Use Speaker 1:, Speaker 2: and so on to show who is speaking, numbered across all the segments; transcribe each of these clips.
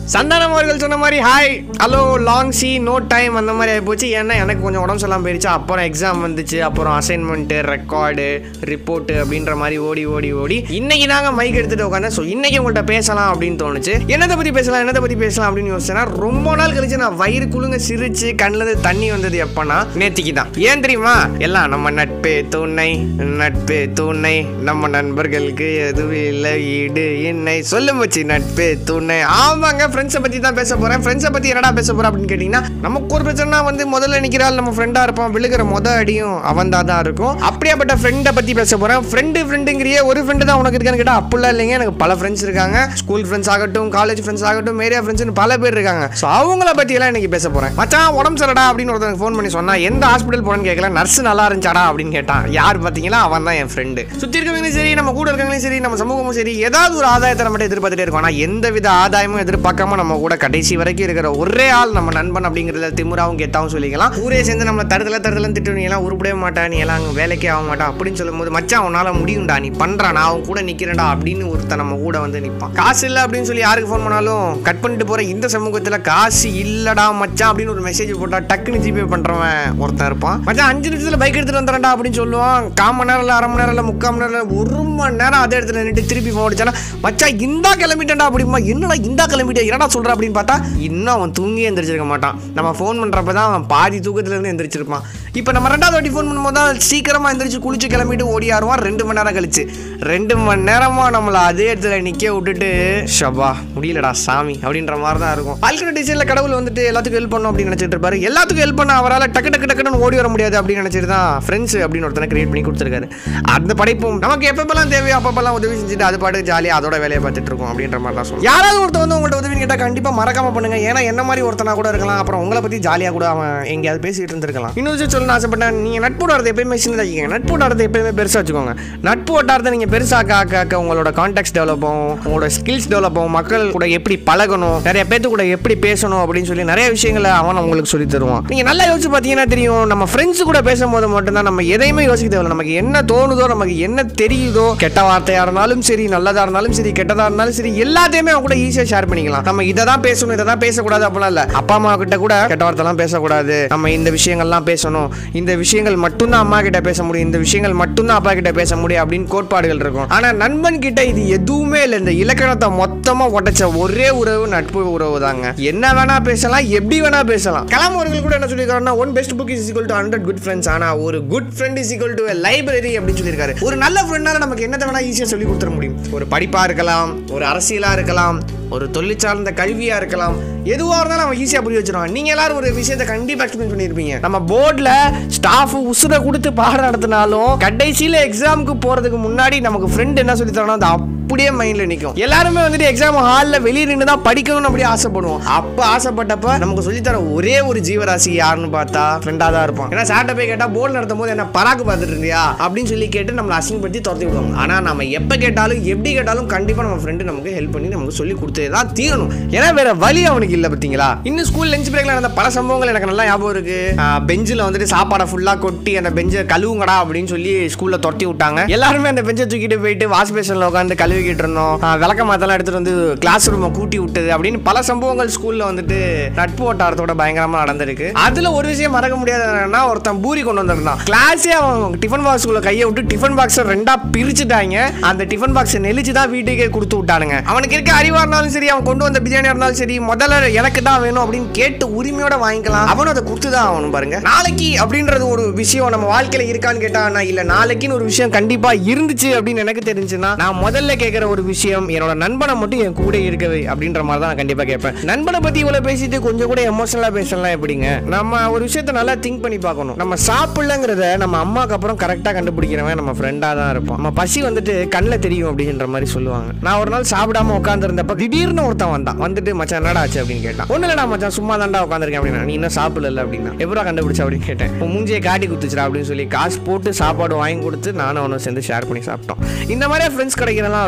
Speaker 1: சந்தானம் அவர்கள் சொன்ன மாதிரி hi hello long see no time அந்த மாதிரி ஆகிப்போச்சு ஏன்னா எனக்கு கொஞ்சம் உடம்பு சொல்லாமல் போயிடுச்சு அப்புறம் எக்ஸாம் வந்துச்சு அப்புறம் அசைன்மெண்ட்டு ரெக்கார்டு ரிப்போர்ட்டு அப்படின்ற மாதிரி ஓடி ஓடி ஓடி இன்னைக்கு தாங்க மைக் எடுத்துட்டு உட்காந்தேன் ஸோ இன்னைக்கு உங்கள்கிட்ட பேசலாம் அப்படின்னு தோணுச்சு என்னத்தை பற்றி பேசலாம் என்னத்தை பற்றி பேசலாம் அப்படின்னு யோசிச்சேன்னா ரொம்ப நாள் கழிச்சு நான் வயிறு குழுங்க சிரிச்சு கண்ணில் தண்ணி வந்தது எப்போனா நேத்திக்கு தான் ஏன் தெரியுமா எல்லாம் நம்ம நட்பே துணை நட்பே துணை நம்ம நண்பர்களுக்கு எதுவும் இல்லை ஈடு என்னை சொல்லும் வச்சு நட்பே துணை ஆமாங்க ஃப்ரெண்ட்ஸை பற்றி தான் பேச போகிறேன் ஃப்ரெண்ட்ஸை பற்றி என்னடா பேச போகிறேன் அப்படின்னு கேட்டிங்கன்னா நமக்கு ஒரு பிரச்சனை வந்து முதல்ல நிற்கிறாள் நம்ம ஃப்ரெண்டாக இருப்பான் விழுகிற மொத அடியும் அவன் தான் தான் இருக்கும் அப்படியாப்பட்ட ஃப்ரெண்டை பற்றி பேச போகிறேன் ஃப்ரெண்டு ஃப்ரெண்டுங்கிறியே ஒரு ஃப்ரெண்டு தான் உனக்கு இருக்கான்னு கேட்டால் அப்படிலாம் இல்லைங்க எனக்கு பல ஃப்ரெண்ட்ஸ் இருக்காங்க ஸ்கூல் ஃப்ரெண்ட்ஸ் ஆகட்டும் காலேஜ் ஃப்ரெண்ட்ஸ் ஆகட்டும் ஏரியா ஃப்ரெண்ட்ஸ்னு பல பேர் இருக்காங்க ஸோ அவங்கள பற்றியெல்லாம் இன்னைக்கு பேச போகிறேன் மச்சான் உடம்பு சரிடா அப்படின்னு ஒருத்தனுக்கு ஃபோன் பண்ணி சொன்னா எந்த ஹாஸ்பிட்டல் போனேன்னு கேட்கல நர்ஸ் நல்லா இருந்துச்சாடா அப்படின்னு கேட்டான் யார் பார்த்தீங்களா அவன் தான் என் ஃப்ரெண்டு சுற்றி இருக்கவங்களும் சரி நம்ம கூட இருக்கவங்களும் சரி நம்ம சமூகமும் சரி ஏதாவது ஒரு ஆதாயத்தை நம்ம எதிர்பார்த்துட்டே இருக்கோம் ஆனால் எந்த வித ஆதாயமும் எதிர்பார்க்காம நம்ம கூட கடைசி வரைக்கும் இருக்கிற ஒரே ஆள் நம்ம நண்பன் அப்படிங்கிறத திமுறாவும் கெத்தாவும் சொல்லிக்கலாம் ஊரே சேர்ந்து நம்ம தருதல தருதல திட்டு நீ எல்லாம் உருப்படவே மாட்டா நீ எல்லாம் அங்கே வேலைக்கே ஆக மாட்டா அப்படின்னு சொல்லும்போது மச்சான் உன்னால முடியும்டா நீ பண்றா நான் அவன் கூட நிக்கிறேன்டா அப்படின்னு ஒருத்தன் நம்ம கூட வந்து நிற்பான் காசு இல்லை அப்படின்னு சொல்லி யாருக்கு ஃபோன் பண்ணாலும் கட் பண்ணிட்டு போற இந்த சமூகத்தில் காசு இல்லடா மச்சான் அப்படின்னு ஒரு மெசேஜ் போட்டா டக்குன்னு ஜிபே பண்றவன் ஒருத்தன் இருப்பான் மச்சான் அஞ்சு நிமிஷத்துல பைக் எடுத்துட்டு வந்துடுறேன்டா அப்படின்னு சொல்லுவான் கால் மணி நேரம் இல்லை அரை மணி நேரம் இல்லை முக்கால் மணி நேரம் இல்ல, ஒரு மணி நேரம் அதே இடத்துல நின்று திருப்பி ஃபோன் அடிச்சானா மச்சான் இந்தா கிளம்பிட்டேன்டா அப்படிமா என்னடா இந்தா கிளம்பிட்டே என்னடா சொல்ற அப்படின்னு பார்த்தா இன்னும் அவன் தூங்கி எந்திரிச்சிருக்க மாட்டான் நம்ம ஃபோன் பண்றப்ப தான் அவன் பாதி தூக்கத்துல இருந்து எந்திரிச்சிருப்பான் இப்போ நம்ம ரெண்டாவது வாட்டி ஃபோன் பண்ணும்போது தான் சீக்கிரமா எந்திரிச்சு குளிச்சு கிளம்பிட்டு ஓடியாருவான் ரெண்டு மணி நேரம் கழிச்சு ரெண்டு மணி நேரமா நம்மள அதே இடத்துல நிக்க விட்டுட்டு ஷபா முடியலடா சாமி அப்படின்ற மாதிரி தான் இருக்கும் பால்கனி டிசைனில் கடவுள் வந்துட்டு எல்லாத்துக்கும் ஹெல்ப் பண்ணும் அப்படின்னு நினைச்சிட்டு இருப்பாரு எல்லாத்துக்கும் ஹெல்ப் பண்ண அவரால் டக்கு டக்கு டக்குன்னு ஓடி வர முடியாது அப்படின்னு நினைச்சிட்டு தான் ஃப்ரெண்ட்ஸ் அப்படின்னு ஒருத்தனை கிரியேட் பண்ணி கொடுத்துருக்காரு அந்த படைப்பும் நமக்கு எப்பப்பெல்லாம் தேவையோ அப்பப்பெல்லாம் உதவி செஞ்சுட்டு அது பாட்டு ஜாலியாக அதோட வேலையை பார்த்துட்டு இருக்கோம் அப்படின்ற மாதிரி தான் சொல்லுவோம் யாராவது ஒருத்தர் வந்து உங்கள்ட்ட உதவி கேட்டால் கண்டிப்பாக மறக்காம பண்ணுங்க ஏன்னா என்ன மாதிரி ஒருத்தனா கூட இருக்கலாம் அப்புறம் உங்களை பற்றி ஜாலியாக கூட அவன் எங்கேயாவது பேசிட்டு இருந்திருக்கலாம் இன்னொரு விஷயம் சொல்லணும்னு ஆசைப்பட்டேன் நீங்கள் நட்பு வட்டாரத்தை எப்பயுமே சின்னதாக்கிக்கங்க நட்பு வட்டாரத்தை எப்பயுமே பெருசாக வச்சுக்கோங்க நட்பு வட்டாரத்தை நீங்கள் பெருசாக்க ஆக்க ஆக்க உங்களோட கான்டாக்ட்ஸ் டெவலப் ஆகும் உங்களோட ஸ்கில்ஸ் டெவலப் ஆகும் மக்கள் கூட எப்படி பழகணும் நிறைய பேர்த்து கூட எப்படி பேசணும் அப்படின்னு சொல்லி நிறைய விஷயங்களை அவன் உங்களுக்கு சொல்லி தருவான் நீங்கள் நல்லா யோசிச்சு பார்த்தீங்கன்னா தெரியும் நம்ம ஃப்ரெண்ட்ஸ் கூட பேசும்போது மட்டும்தான் நம்ம எதையுமே யோசிக்க தேவையில்ல நமக்கு என்ன தோணுதோ நமக்கு என்ன தெரியுதோ கெட்ட வார்த்தையாக இருந்தாலும் சரி நல்லதாக இருந்தாலும் சரி கெட்டதாக இருந்தாலும் சரி எல்லாத்தையுமே அவன் கூட ஈஸியாக ஷேர் பண்ணிக்கலாம் நம்ம இதை தான் பேசணும் இதை தான் பேசக்கூடாது அப்படிலாம் இல்லை அப்பா அம்மா கிட்ட கூட கெட்ட வார்த்தைலாம் பேசக்கூடாது நம்ம இந்த விஷயங்கள்லாம் பேசணும் இந்த விஷயங்கள் மட்டும்தான் அம்மா கிட்ட பேச முடியும் இந்த விஷயங்கள் மட்டும்தான் அப்பா கிட்ட பேச முடியும் அப்படின்னு கோட்பாடுகள் இருக்கும் ஆனா நண்பன் கிட்ட இது எதுவுமே இல்லை இந்த இலக்கணத்தை மொத்தமா உடைச்ச ஒரே உறவு நட்பு உறவு தாங்க என்ன வேணா பேசலாம் எப்படி வேணா பேசலாம் கலாம் அவர்கள் கூட என்ன சொல்லியிருக்காருன்னா one best book is equal to hundred good friends ஆனா ஒரு good friend is equal to library அப்படின்னு சொல்லியிருக்காரு ஒரு நல்ல ஃப்ரெண்டால நமக்கு என்னத்தை வேணா ஈஸியாக சொல்லி கொடுத்துட முடியும் ஒரு படிப்பா இருக்கலாம் ஒரு அரசியலா இருக்கலாம் ஒரு தொழில் சார்ந்த கல்வியா இருக்கலாம் எதுவாக இருந்தாலும் அவன் ஈஸியாக புரிய வச்சிருவான் நீங்க எல்லாரும் ஒரு விஷயத்தை கண்டிப்பாக எக்ஸ்பிளைன் பண்ணியிருப்பீங்க நம்ம போர்டில் ஸ்டாஃப் உசுரை கொடுத்து பாடம் நடத்தினாலும் கடைசியில் எக்ஸாமுக்கு போகிறதுக்கு முன்னாடி நமக்கு ஃப்ரெண்ட் என்ன சொல்லி தரணும் அது அப்படியே மைண்டில் நிற்கும் எல்லாருமே வந்துட்டு எக்ஸாம் ஹாலில் வெளியே நின்று தான் படிக்கணும்னு அப்படியே ஆசைப்படுவோம் அப்போ ஆசைப்பட்டப்ப நமக்கு சொல்லித்தர ஒரே ஒரு ஜீவராசி யாருன்னு பார்த்தா ஃப்ரெண்டாக தான் இருப்பான் ஏன்னா சார்ட்ட போய் கேட்டால் போர்டு நடத்தும் போது என்ன பராக்கு பார்த்துட்டு இருந்தியா அப்படின்னு சொல்லி கேட்டு நம்மளை அசிங்கப்படுத்தி துரத்தி விடுவாங்க ஆனால் நம்ம எப்போ கேட்டாலும் எப்படி கேட்டாலும் கண்டிப்பாக நம்ம ஃப்ரெண்டு நமக்கு ஹெல்ப் பண்ணி நமக்கு சொல்லி கொடுத்தே தான் தீரணும் ஏன்னா வேற வழி அவனுக்கு இல்லை பார்த்தீங்களா இன்னும் ஸ்கூல் லஞ்ச் பிரேக்ல நடந்த பல சம்பவங்கள் எனக்கு நல்லா ஞாபகம் இருக்கு பெஞ்சில் வந்துட்டு சாப்பாடை ஃபுல்லாக கொட்டி அந்த பெஞ்சை கழுவுங்கடா அப்படின்னு சொல்லி ஸ்கூல்ல துரத்தி விட்டாங்க எல்லாருமே அந்த பெஞ்சை தூக்கிட்டு போயிட்டு வாஷ் பேஷன்ல உட்காந்து கழுவிக்கிட்டு இருந்தோம் ஆஹ் விளக்க மாத்தெல்லாம் எடுத்துட்டு வந்து கிளாஸ் ரூமை கூட்டி விட்டது அப்படின்னு பல சம்பவங்கள் ஸ்கூல்ல வந்துட்டு நட்பு வட்டாரத்தோட பயங்கரமா நடந்திருக்கு அதுல ஒரு விஷயம் மறக்க முடியாத என்னன்னா ஒருத்தன் பூரி கொண்டு வந்திருந்தான் கிளாஸே அவன் டிஃபன் பாக்ஸ்குள்ள கையை விட்டு டிஃபன் பாக்ஸை ரெண்டா பிரிச்சுட்டாங்க அந்த டிஃபன் பாக்ஸை நெளிச்சு தான் வீட்டுக்கே கொடுத்து விட்டானுங்க அவனுக்கு இருக்க அறிவா இருந்தாலும் சரி அவன் கொண்டு வந்த பிரியாணியா இருந்தாலும் சரி முதல்ல எனக்கு தான் வேணும் அப்படின்னு கேட்டு உரிமையோட வாங்கிக்கலாம் அவனும் அதை கொடுத்து தான் ஆகணும் பாருங்க நாளைக்கு அப்படின்றது ஒரு விஷயம் நம்ம வாழ்க்கையில இருக்கான்னு கேட்டா நான் இல்ல நாளைக்குன்னு ஒரு விஷயம் கண்டிப்பா இருந்துச்சு அப்படின்னு எனக்கு தெரிஞ்சுன்னா நான் முதல்ல கேட்கிற ஒரு விஷயம் என்னோட நண்பனை மட்டும் என் கூட இருக்கவே அப்படின்ற மாதிரி தான் நான் கண்டிப்பா கேட்பேன் நண்பனை பத்தி இவ்வளவு பேசிட்டு கொஞ்சம் கூட எமோஷனலா பேசலாம் எப்படிங்க நம்ம ஒரு விஷயத்த நல்லா திங்க் பண்ணி பார்க்கணும் நம்ம சாப்பிடலங்கிறத நம்ம அம்மாக்கு அப்புறம் கரெக்டா கண்டுபிடிக்கிறவன் நம்ம ஃப்ரெண்டா தான் இருப்போம் நம்ம பசி வந்துட்டு கண்ணில் தெரியும் அப்படின்ற மாதிரி சொல்லுவாங்க நான் ஒரு நாள் சாப்பிடாம உட்காந்துருந்தப்ப திடீர்னு ஒருத்தன் வந்தான் வந்துட்டு மச்சான் என்னடா ஆச்சு அப்படின்னு கேட்டான் ஒண்ணு இல்லடா மச்சான் சும்மா தான்டா உட்காந்துருக்கேன் அப்படின்னா நீ இன்னும் சாப்பிடல அப்படின்னா எப்படா கண்டுபிடிச்ச அப்படின்னு கேட்டேன் உன் மூஞ்சியை காட்டி குத்துச்சுடா அப்படின்னு சொல்லி காசு போட்டு சாப்பாடு வாங்கி கொடுத்து நானும் அவனும் சேர்ந்து ஷேர் பண்ணி சாப்பிட்டோம் இந்த மாதிரி ஃப்ரெண்ட்ஸ் கிடைக்கிறதெல்லாம்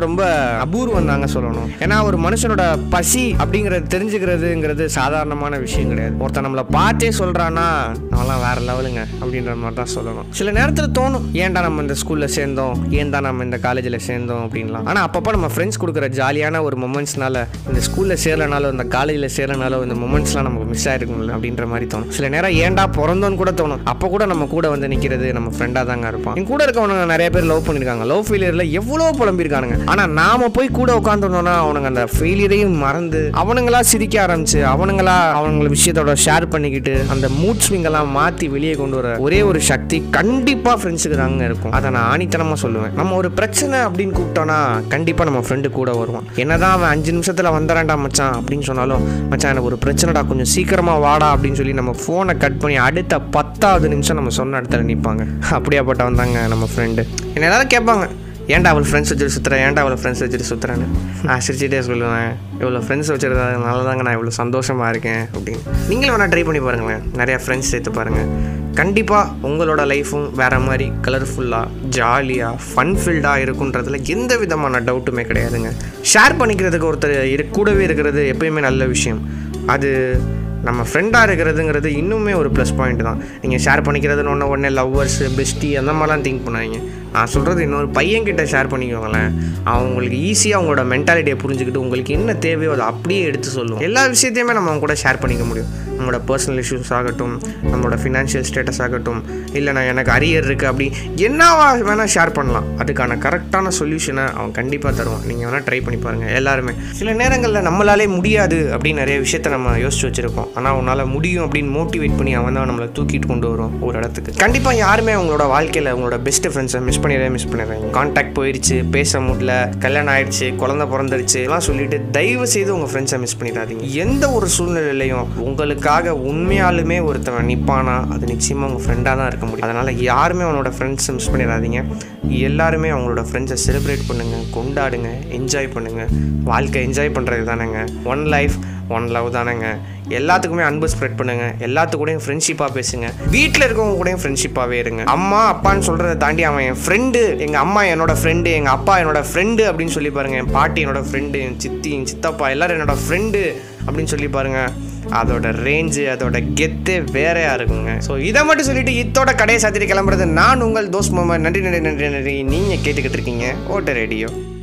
Speaker 1: ரொம்ப அபூர்வம் தாங்க சொல்லணும் ஏன்னா ஒரு மனுஷனோட பசி அப்படிங்கிறது தெரிஞ்சுக்கிறதுங்கிறது சாதாரணமான விஷயம் கிடையாது ஒருத்தன் நம்மளை பார்த்தே சொல்கிறான்னா நம்மளாம் வேற லெவலுங்க அப்படின்ற மாதிரி தான் சொல்லணும் சில நேரத்தில் தோணும் ஏன்டா நம்ம இந்த ஸ்கூலில் சேர்ந்தோம் ஏன்டா நம்ம இந்த காலேஜில் சேர்ந்தோம் அப்படின்லாம் ஆனால் அப்பப்போ நம்ம ஃப்ரெண்ட்ஸ் கொடுக்குற ஜாலியான ஒரு மொமெண்ட்ஸ்னால இந்த ஸ்கூலில் சேரலனாலோ இந்த காலேஜில் சேரனாலோ இந்த மொமெண்ட்ஸ்லாம் நமக்கு மிஸ் ஆயிருக்கும்ல அப்படின்ற மாதிரி தோணும் சில நேரம் ஏன்டா பிறந்தோன்னு கூட தோணும் அப்போ கூட நம்ம கூட வந்து நிற்கிறது நம்ம ஃப்ரெண்டாக தாங்க இருப்பான் என் கூட இருக்கவனுங்க நிறைய பேர் லவ் பண்ணியிருக்காங்க லவ் ஃபெயிலியரில் எவ்வளோ புலம்பியிருக்கானுங்க ஆனால் நாம போய் கூட உட்காந்துருந்தோம்னா அவனுங்க அந்த ஃபெயிலியரையும் மறந்து அவனுங்களா சிரிக்க ஆரம்பிச்சு அவனுங்களா அவங்கள விஷயத்தோட ஷேர் பண்ணிக்கிட்டு அந்த மூட் ஸ்விங் எல்லாம் மாற்றி வெளியே கொண்டு வர ஒரே ஒரு சக்தி கண்டிப்பாக ஃப்ரெண்ட்ஸுக்கு தாங்க இருக்கும் அதை நான் ஆணித்தனமாக சொல்லுவேன் நம்ம ஒரு பிரச்சனை அப்படின்னு கூப்பிட்டோன்னா கண்டிப்பாக நம்ம ஃப்ரெண்டு கூட வருவான் என்னதான் அவன் அஞ்சு நிமிஷத்தில் வந்துறான்டா மச்சான் அப்படின்னு சொன்னாலும் மச்சான் எனக்கு ஒரு பிரச்சனைடா கொஞ்சம் சீக்கிரமாக வாடா அப்படின்னு சொல்லி நம்ம ஃபோனை கட் பண்ணி அடுத்த பத்தாவது நிமிஷம் நம்ம சொன்ன இடத்துல நிற்பாங்க அப்படியாப்பட்ட வந்தாங்க நம்ம ஃப்ரெண்டு என்ன எல்லாரும் கேட்பாங்க ஏன்டா அவள் ஃப்ரெண்ட்ஸ் வச்சுட்டு சுற்றுறேன் ஏன்டா அவளை ஃப்ரெண்ட்ஸ் வச்சுட்டு சுற்றுறேன்னு நான் சிரிச்சிட்டே சொல்லுவேன் இவ்வளோ ஃப்ரெண்ட்ஸ் வச்சுருந்ததுனால தாங்க நான் இவ்வளோ சந்தோஷமாக இருக்கேன் அப்படின்னு நீங்களும் வேணால் ட்ரை பண்ணி பாருங்களேன் நிறையா ஃப்ரெண்ட்ஸ் சேர்த்து பாருங்கள் கண்டிப்பாக உங்களோட லைஃப்பும் வேறு மாதிரி கலர்ஃபுல்லாக ஜாலியாக ஃபன் ஃபில்டாக இருக்குன்றதுல எந்த விதமான டவுட்டுமே கிடையாதுங்க ஷேர் பண்ணிக்கிறதுக்கு ஒருத்தர் இரு கூடவே இருக்கிறது எப்பயுமே நல்ல விஷயம் அது நம்ம ஃப்ரெண்டாக இருக்கிறதுங்கிறது இன்னுமே ஒரு ப்ளஸ் பாயிண்ட் தான் நீங்கள் ஷேர் பண்ணிக்கிறதுன்னு ஒன்று உடனே லவ்வர்ஸ் பெஸ்டி அந்த மாதிரிலாம் திங்க் பண்ணாதீங்க நான் சொல்கிறது இன்னொரு பையன்கிட்ட ஷேர் பண்ணிக்கோங்களேன் அவன் உங்களுக்கு ஈஸியாக அவங்களோட மென்டாலிட்டியை புரிஞ்சுக்கிட்டு உங்களுக்கு என்ன தேவையோ அதை அப்படியே எடுத்து சொல்லுவோம் எல்லா விஷயத்தையுமே நம்ம அவங்க கூட ஷேர் பண்ணிக்க முடியும் நம்மளோட பர்சனல் இஷ்யூஸ் ஆகட்டும் நம்மளோட ஃபினான்ஷியல் ஸ்டேட்டஸ் ஆகட்டும் இல்லை நான் எனக்கு அரியர் இருக்குது அப்படி என்னவா வேணால் ஷேர் பண்ணலாம் அதுக்கான கரெக்டான சொல்யூஷனை அவன் கண்டிப்பாக தருவான் நீங்கள் வேணால் ட்ரை பண்ணி பாருங்கள் எல்லாருமே சில நேரங்களில் நம்மளாலே முடியாது அப்படின்னு நிறைய விஷயத்த நம்ம யோசிச்சு வச்சுருக்கோம் ஆனால் உன்னால் முடியும் அப்படின்னு மோட்டிவேட் பண்ணி அவன் தான் நம்மளை தூக்கிட்டு கொண்டு வரும் ஒரு இடத்துக்கு கண்டிப்பாக யாருமே அவங்களோட வாழ்க்கையில் அவங்களோட பெஸ்ட் ஃப்ரெண்ட்ஸை மிஸ் பண்ணிடவே மிஸ் பண்ணிடுறாங்க கான்டாக்ட் போயிடுச்சு பேச முடியல கல்யாணம் ஆயிடுச்சு குழந்தை பிறந்துருச்சு எல்லாம் சொல்லிட்டு தயவு செய்து உங்கள் ஃப்ரெண்ட்ஸை மிஸ் பண்ணிடாதீங்க எந்த ஒரு சூழ்நிலையிலையும் உங்களுக்காக உண்மையாலுமே ஒருத்தவன் நிற்பானா அது நிச்சயமாக உங்கள் ஃப்ரெண்டாக தான் இருக்க முடியும் அதனால் யாருமே அவனோட ஃப்ரெண்ட்ஸை மிஸ் பண்ணிடாதீங்க எல்லாருமே அவங்களோட ஃப்ரெண்ட்ஸை செலிப்ரேட் பண்ணுங்கள் கொண்டாடுங்க என்ஜாய் பண்ணுங்கள் வாழ்க்கை என்ஜாய் பண்ணுறது தானேங்க ஒன் லைஃப் ஒன் லவ் தானேங்க எல்லாத்துக்குமே அன்பு ஸ்ப்ரெட் பண்ணுங்க எல்லாத்துக்கூடயும் ஃப்ரெண்ட்ஷிப்பாக பேசுங்க வீட்டில் இருக்கவங்க கூடயும் ஃப்ரெண்ட்ஷிப்பாகவே இருங்க அம்மா அப்பான்னு சொல்கிறத தாண்டி அவன் என் ஃப்ரெண்டு எங்கள் அம்மா என்னோட ஃப்ரெண்டு எங்கள் அப்பா என்னோட ஃப்ரெண்டு அப்படின்னு சொல்லி பாருங்க என் பாட்டி என்னோட ஃப்ரெண்டு என் சித்தி என் சித்தப்பா எல்லாரும் என்னோட ஃப்ரெண்டு அப்படின்னு சொல்லி பாருங்க அதோட ரேஞ்சு அதோட கெத்தே வேறையா இருக்குங்க ஸோ இதை மட்டும் சொல்லிட்டு இத்தோட கடையை சாத்திட்டு கிளம்புறது நான் உங்கள் தோஸ் மாமா நன்றி நன்றி நன்றி நன்றி நீங்கள் கேட்டுக்கிட்டு இருக்கீங்க ஓட்ட ரேடியோ